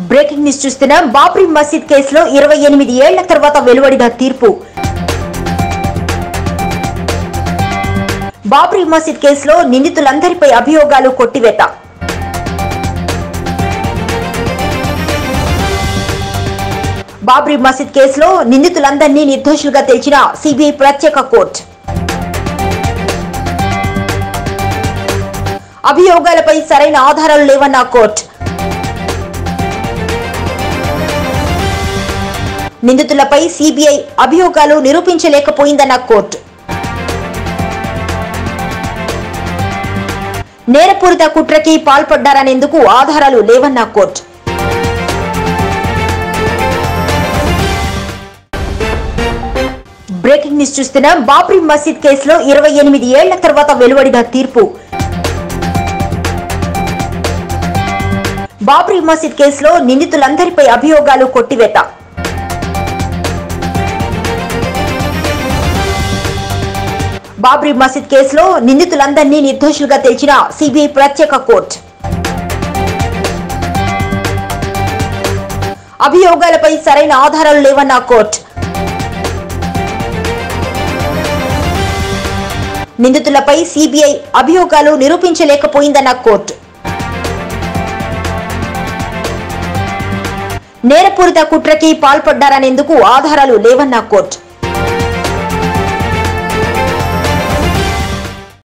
breaking news చూస్తున్నాం బాబ్రీ మసీద్ కేసులో ఇరవై ఎనిమిది ఏళ్ల తర్వాత వెలువడిన తీర్పు బాబ్రీ మసీద్ కేసులో నిందితులందరిపై అభియోగాలు కొట్టివేత బాబ్రీ మసీద్ కేసులో నిందితులందరినీ నిర్దోషులుగా తేల్చిన సిబిఐ ప్రత్యేక కోర్టు అభియోగాలపై సరైన ఆధారాలు లేవన్న కోర్టు నిందితులపై సిబిఐ అభియోగాలు నిరూపించలేకపోయిందన్న కోర్టు నేరపూరిత కుట్రకి పాల్పడ్డారనేందుకు ఆధారాలు లేవన్న కోర్టు బ్రేకింగ్ న్యూస్ చూస్తున్నాం బాబ్రీ మసీద్ కేసులో ఇరవై ఎనిమిది ఏళ్ల తర్వాత వెలువడిన తీర్పు బాబ్రీ మసీద్ కేసులో నిందితులందరిపై అభియోగాలు కొట్టివేత బాబ్రీ మసీద్ కేసులో నిందితులందరినీ నిర్దోషులుగా తేల్చిన సిబిఐ ప్రత్యేక కోర్టు అభియోగాలపై సరైన ఆధారాలు లేవన్న కోర్టు నిందితులపై సిబిఐ అభియోగాలు నిరూపించలేకపోయిందన్న కోర్టు నేరపూరిత కుట్రకి పాల్పడ్డారనేందుకు ఆధారాలు లేవన్న కోర్టు